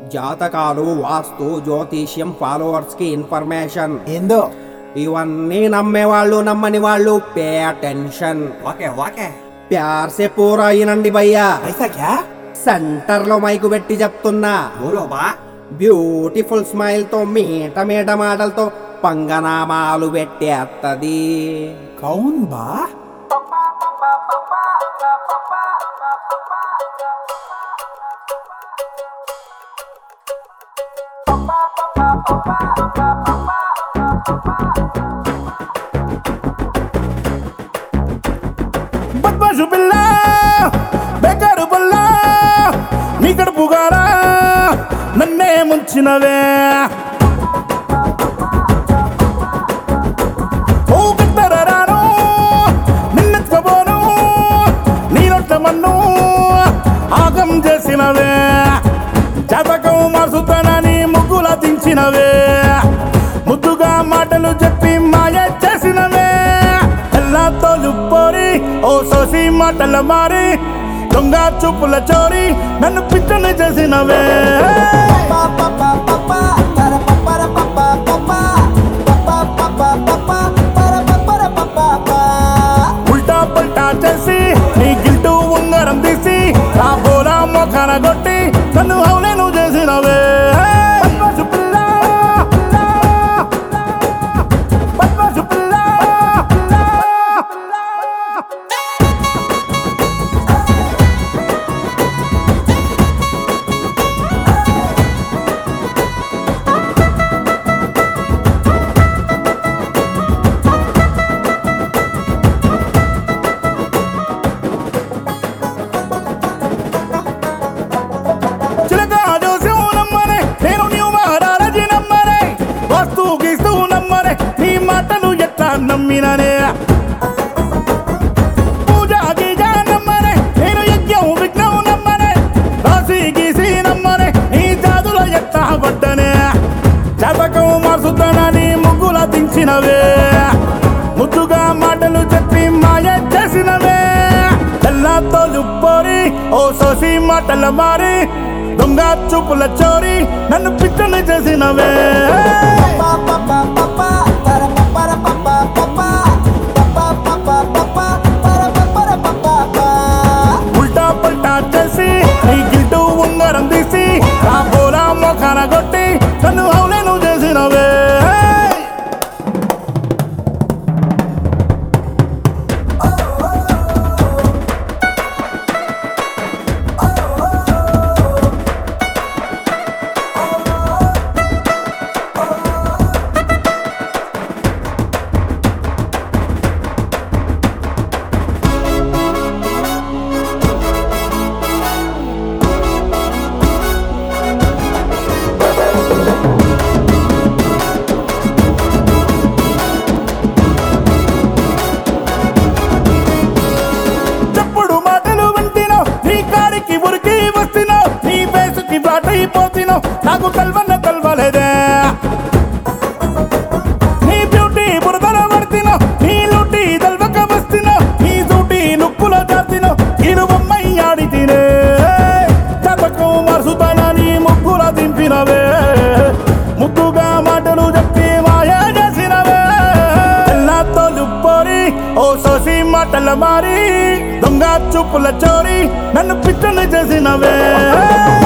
జాతకాలు వాస్తు జ్యోతిష్యం ఫాలోవర్స్ కి ఇన్ఫర్మేషన్ ఏందో ఇవన్నీ నమ్మేవాళ్ళు నమ్మని వాళ్ళు పే అటెన్షన్ ఓకే ఓకే ప్యార్ సే పూరా అయినండి భయ్యా ఐసా క్యా సెంటర్ లో మైకు పెట్టి చెప్తున్నా బోలో బా బ్యూటిఫుల్ స్మైల్ తో మీట మీట మాటలతో పంగనామాలు పెట్టేత్తది కౌన్ బా బద్మాషు పిల్ల బేకారు పిల్ల నీ కడుపుగారా నన్నే ముంచినవే ఓ కత్తరరాను నిన్నెత్తుకోబోను నీ నొట్ల మన్ను ఆగం చేసినవే జాతకం మార్చుతానని ముగ్గుల దించినవే ముద్దుగా మాటలు చెప్పి మాయ చేసినవే ఎల్లాతో లుప్పోరి ఓ సోసి మాటల మారి దొంగ చూపుల చోరి నన్ను పిచ్చని చేసినవే ఉల్టా పల్టా చేసి నీ గిల్టు ఉంగరం తీసి నా బోలా మొఖాన కొట్టి నన్ను హౌలేను చేసినవే బద్మాషు పిల్ల, బద్మాషు పిల్ల, చిలక జోస్యం నమ్మనే నేను నీవు మహారాజీ నమ్మనే వస్తు గీస్తూ నమ్మనే నీ మాటలు ఎట్లా నమ్మిననే పూజ గీజ నమ్మనే నేను యజ్ఞం విఘ్నం నమ్మనే రాసి గీసి నమ్మనే నీ జాదుల ఎట్లా పడ్డనే జాతకం మార్చుతానని ముగ్గుల దించినవే ముద్దుగా మాటలు చెప్పి మాయ చేసినవే తెల్లతో లుప్పోరి ఓ సోసి మాటల మారి దొంగ చూపుల చోరి నన్ను పిచ్చని చేసినవే ఉల్టా పల్టా చేసి నీ గిల్టు ఉంగరం తీసి నా బోలా మొఖాన కొట్టి నన్ను హౌలేను చేసినవే చెప్పుడు మాటలు వింటినో నీ కాడికి ఉరికి వస్తున్నో నీ ఫేసుకి బ్లాట్ అయిపోతినో నాకు కల్వన్న కల్వలేదే నీ బ్యూటీ బురదల పడుతున్నో నీ లూటి దల్వక వస్తున్నో నీ దూటి నుక్కులో జాతినో ఇరు బొమ్మై ఆడి తినే చతకం మరుసుతానని ముగ్గుల దింపినవే ముద్దుగా మాటలు చెప్పి మాయ చేసినవే ఎల్లాతో లుప్పోరి ఓ సోసి మాటల మారి దొంగ చూపుల చోరి నన్ను పిచ్చని చేసినవే